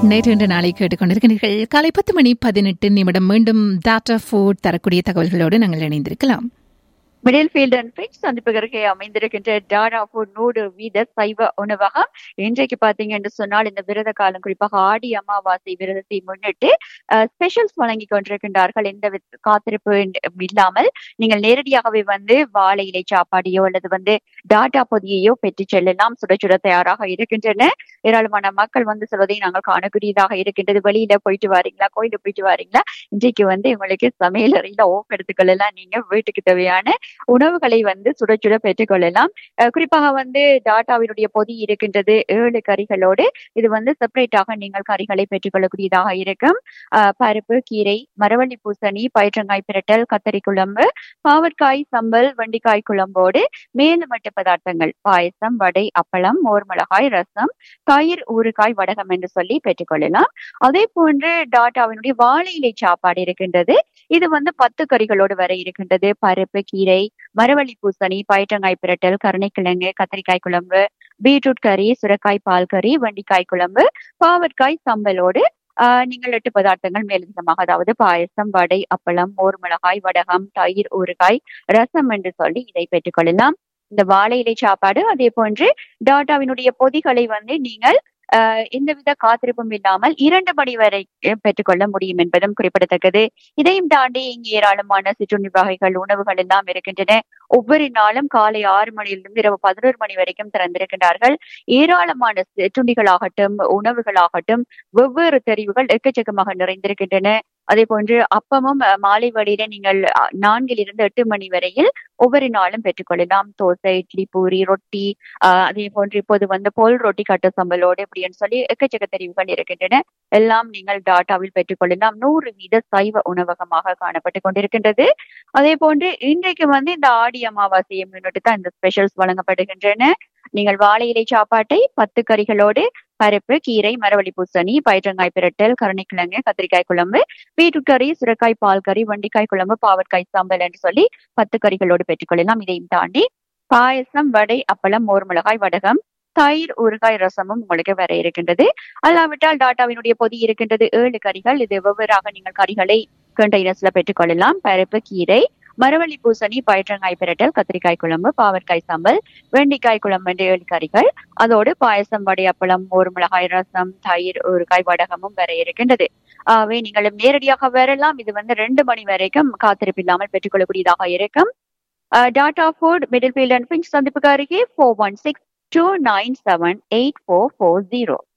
நேற்று இன்று நாளை கேட்டுக்கொண்டிருக்கிறீர்கள் காலை பத்து மணி பதினெட்டு நிமிடம் மீண்டும் டாட்டா ஃபுட் தரக்கூடிய தகவல்களோடு நாங்கள் இணைந்திருக்கலாம் மிடில் ஃபீல்ட் அண்ட் பிரிக்ஸ் சந்திப்புகளுக்கு அமைந்திருக்கின்ற டாடா ஃபுட் நூறு வீத சைவ உணவகம் இன்றைக்கு பாத்தீங்க என்று சொன்னால் இந்த விரத காலம் குறிப்பாக ஆடி அமாவாசை விரதத்தை முன்னிட்டு ஸ்பெஷல்ஸ் வழங்கி கொண்டிருக்கின்றார்கள் எந்த வித காத்திருப்பு இல்லாமல் நீங்கள் நேரடியாகவே வந்து வாழை இலை சாப்பாடையோ அல்லது வந்து டாட்டா பொதியையோ பெற்று செல்லலாம் சுட சுட தயாராக இருக்கின்றன ஏராளமான மக்கள் வந்து சொல்வதை நாங்கள் காணக்கூடியதாக இருக்கின்றது வெளியில போயிட்டு வாரீங்களா கோயிலுக்கு போயிட்டு வாரீங்களா இன்றைக்கு வந்து உங்களுக்கு சமையல் அறையில ஓப் எடுத்துக்கொள்ளலாம் நீங்க வீட்டுக்கு தேவையான உணவுகளை வந்து சுட சுட பெற்றுக்கொள்ளலாம் குறிப்பாக வந்து டாட்டாவினுடைய பொதி இருக்கின்றது ஏழு கறிகளோடு இது வந்து செப்பரேட்டாக நீங்கள் கறிகளை பெற்றுக்கொள்ளக்கூடியதாக இருக்கும் பருப்பு கீரை மரவள்ளி பூசணி பயிற்றங்காய் பிரட்டல் கத்தரி குழம்பு பாவற்காய் சம்பல் வண்டிக்காய் குழம்போடு மேலுமட்ட பதார்த்தங்கள் பாயசம் வடை அப்பளம் மோர் மிளகாய் ரசம் தயிர் ஊறுகாய் வடகம் என்று சொல்லி பெற்றுக்கொள்ளலாம் அதே போன்று டாட்டாவினுடைய வாழை இலை சாப்பாடு இருக்கின்றது இது வந்து பத்து கறிகளோடு வர இருக்கின்றது பருப்பு கீரை மரவள்ளி பூசணி பயிற்றங்காய் பிரட்டல் கருணைக்கிழங்கு கத்திரிக்காய் குழம்பு பீட்ரூட் கறி சுரக்காய் பால் கறி வண்டிக்காய் குழம்பு பாவற்காய் சம்பலோடு ஆஹ் நீங்கள் எட்டு பதார்த்தங்கள் மேலதிகமாக அதாவது பாயசம் வடை அப்பளம் மோர் மிளகாய் வடகம் தயிர் ஊறுகாய் ரசம் என்று சொல்லி இதை பெற்றுக்கொள்ளலாம் இந்த வாழை இலை சாப்பாடு அதே போன்று டாட்டாவினுடைய பொதிகளை வந்து நீங்கள் எந்தவித காத்திருப்பும் இல்லாமல் இரண்டு மணி வரை பெற்றுக்கொள்ள முடியும் என்பதும் குறிப்பிடத்தக்கது இதையும் தாண்டி இங்கு ஏராளமான சிற்றுண்டி வகைகள் உணவுகள் எல்லாம் இருக்கின்றன ஒவ்வொரு நாளும் காலை ஆறு மணியிலிருந்து இரவு பதினோரு மணி வரைக்கும் திறந்திருக்கின்றார்கள் ஏராளமான சிற்றுண்டிகளாகட்டும் உணவுகளாகட்டும் வெவ்வேறு தெரிவுகள் எக்கச்சக்கமாக நிறைந்திருக்கின்றன அதே போன்று அப்பமும் மாலை வழியில நீங்கள் நான்கிலிருந்து எட்டு மணி வரையில் ஒவ்வொரு நாளும் பெற்றுக்கொள்ளலாம் தோசை இட்லி பூரி ரொட்டி ஆஹ் அதே போன்று இப்போது வந்து போல் ரொட்டி கட்ட சம்பலோடு அப்படின்னு சொல்லி எக்கச்சக்க தெரிவுகள் இருக்கின்றன எல்லாம் நீங்கள் டாட்டாவில் பெற்றுக்கொள்ளலாம் நூறு வீத சைவ உணவகமாக காணப்பட்டு கொண்டிருக்கின்றது அதே போன்று இன்றைக்கு வந்து இந்த ஆடி அமாவாசையை முன்னிட்டு தான் இந்த ஸ்பெஷல்ஸ் வழங்கப்படுகின்றன நீங்கள் வாழை இலை சாப்பாட்டை பத்து கறிகளோடு பருப்பு கீரை மரவள்ளி பூசணி பயிற்றங்காய் பிரட்டல் கருணைக்கிழங்கு கத்திரிக்காய் குழம்பு பீட்ரூட் கறி சுரக்காய் பால் கறி வண்டிக்காய் குழம்பு பாவற்காய் சாம்பல் என்று சொல்லி பத்து கறிகளோடு பெற்றுக்கொள்ளலாம் இதையும் தாண்டி பாயசம் வடை அப்பளம் மோர் மிளகாய் வடகம் தயிர் ஊறுகாய் ரசமும் உங்களுக்கு வர இருக்கின்றது அல்லாவிட்டால் டாட்டாவினுடைய பொதி இருக்கின்றது ஏழு கறிகள் இது வெவ்வேறாக நீங்கள் கறிகளை கண்டெய்னர்ஸ்ல பெற்றுக்கொள்ளலாம் பருப்பு கீரை மரவள்ளி பூசணி பயிற்றங்காய் பிரட்டல் கத்திரிக்காய் குழம்பு பாவற்காய் சாம்பல் வெண்டிக்காய் குழம்பு என்று ஏழு கறிகள் அதோடு பாயசம் வடை அப்பளம் ஒரு மிளகாய் ரசம் தயிர் ஊறுகாய் வடகமும் வர இருக்கின்றது ஆகவே நீங்கள் நேரடியாக வரலாம் இது வந்து ரெண்டு மணி வரைக்கும் காத்திருப்பு இல்லாமல் பெற்றுக்கொள்ளக்கூடியதாக இருக்கும் Tata food Middle Field and pink சந்திப்புக்கு அருகே four one six two nine seven eight four four zero